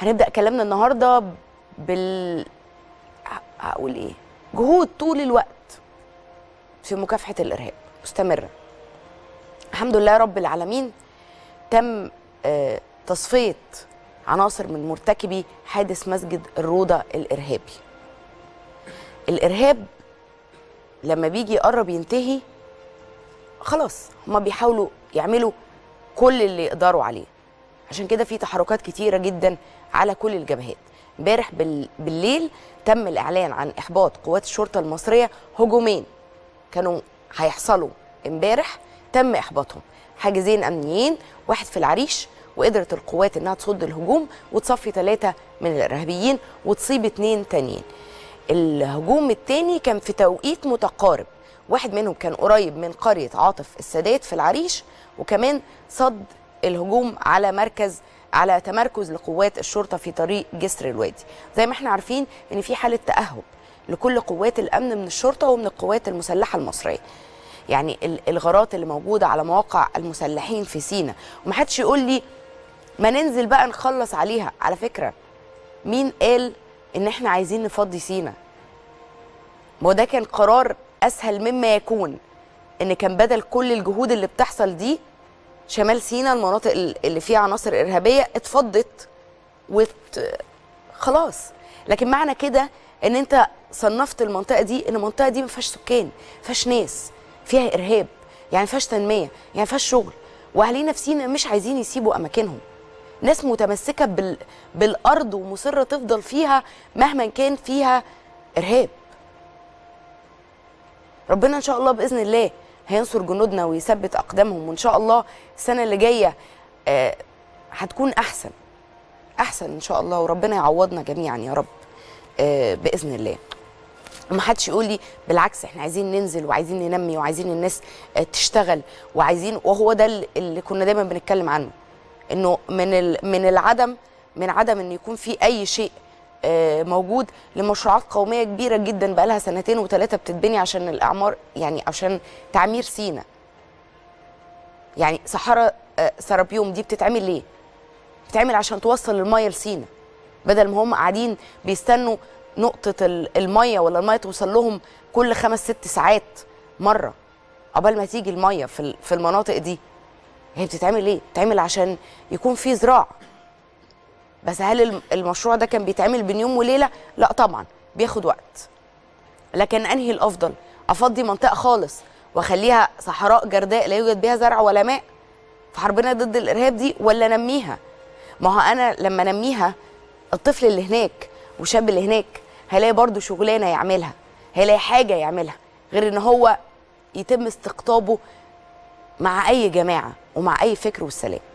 هنبدا كلامنا النهارده بال ه- هقول ايه جهود طول الوقت في مكافحه الارهاب مستمره الحمد لله رب العالمين تم آه، تصفيه عناصر من مرتكبي حادث مسجد الروضه الارهابي الارهاب لما بيجي يقرب ينتهي خلاص هما بيحاولوا يعملوا كل اللي يقدروا عليه عشان كده في تحركات كتيره جدا على كل الجبهات امبارح بال... بالليل تم الاعلان عن احباط قوات الشرطه المصريه هجومين كانوا هيحصلوا امبارح تم احباطهم حاجزين امنيين واحد في العريش وقدرت القوات انها تصد الهجوم وتصفي ثلاثه من الارهابيين وتصيب اتنين تانيين الهجوم التاني كان في توقيت متقارب واحد منهم كان قريب من قرية عاطف السادات في العريش وكمان صد الهجوم على مركز على تمركز لقوات الشرطة في طريق جسر الوادي زي ما احنا عارفين ان في حالة تأهب لكل قوات الأمن من الشرطة ومن القوات المسلحة المصرية يعني ال- الغارات اللي موجودة على مواقع المسلحين في سينا ومحدش يقول لي ما ننزل بقى نخلص عليها على فكرة مين قال ان احنا عايزين نفضي سينا ما هو ده كان قرار اسهل مما يكون ان كان بدل كل الجهود اللي بتحصل دي شمال سينا المناطق ال- اللي فيها عناصر ارهابيه اتفضت وت... خلاص لكن معنى كده ان انت صنفت المنطقه دي ان المنطقه دي ما فيهاش سكان ما فيهاش ناس فيها ارهاب يعني ما فيهاش تنميه يعني ما فيهاش شغل واهالينا في سينا مش عايزين يسيبوا اماكنهم ناس متمسكه بال... بالارض ومصره تفضل فيها مهما كان فيها ارهاب ربنا ان شاء الله باذن الله هينصر جنودنا ويثبت اقدامهم وان شاء الله السنه اللي جايه آه، هتكون احسن احسن ان شاء الله وربنا يعوضنا جميعا يا رب آه، باذن الله وما حدش يقول لي بالعكس احنا عايزين ننزل وعايزين ننمي وعايزين الناس آه، تشتغل وعايزين وهو ده اللي- اللي كنا دايما بنتكلم عنه انه من ال- من العدم من عدم ان يكون في اي شيء آه، موجود لمشروعات قوميه كبيره جدا بقى لها سنتين وثلاثه بتتبني عشان الاعمار يعني عشان تعمير سينا يعني صحراء آه، سرابيوم دي بتتعمل ليه؟ بتتعمل عشان توصل الميه لسينا بدل ما هم قاعدين بيستنوا نقطة ال- المية ولا المية توصل لهم كل خمس ست ساعات مرة قبل ما تيجي المية في ال- في المناطق دي هي بتتعمل ليه؟ بتتعمل عشان يكون في زراعة بس هل الم- المشروع ده كان بيتعمل بين يوم وليلة؟ لا طبعا بياخد وقت لكن انهي الافضل؟ افضي منطقة خالص واخليها صحراء جرداء لا يوجد بها زرع ولا ماء في حربنا ضد الارهاب دي ولا نميها؟ ما هو انا لما انميها الطفل اللي هناك والشاب اللي هناك هيلاقي برضه شغلانه يعملها هيلاقي حاجه يعملها غير ان هو يتم استقطابه مع اي جماعه ومع اي فكر والسلام